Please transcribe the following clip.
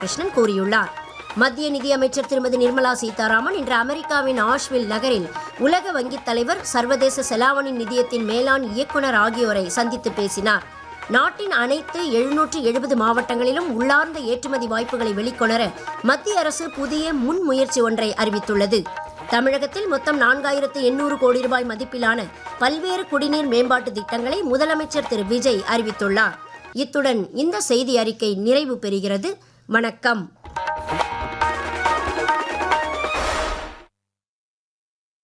கிருஷ்ணன் கூறியுள்ளார் மத்திய நிதியமைச்சர் திருமதி நிர்மலா சீதாராமன் இன்று அமெரிக்காவின் ஆஷ்வில் நகரில் உலக வங்கித் தலைவர் சர்வதேச செலாவணி நிதியத்தின் மேலாண் இயக்குனர் ஆகியோரை சந்தித்து பேசினார் நாட்டின் அனைத்து எழுநூற்று எழுபது மாவட்டங்களிலும் உள்ளார்ந்த ஏற்றுமதி வாய்ப்புகளை வெளிக்கொணர மத்திய அரசு புதிய முன்முயற்சி ஒன்றை அறிவித்துள்ளது தமிழகத்தில் மொத்தம் நான்காயிரத்து எண்ணூறு கோடி ரூபாய் மதிப்பிலான பல்வேறு குடிநீர் மேம்பாட்டு திட்டங்களை முதலமைச்சர் திரு விஜய் அறிவித்துள்ளார் இத்துடன் இந்த செய்தி அறிக்கை நிறைவு பெறுகிறது வணக்கம்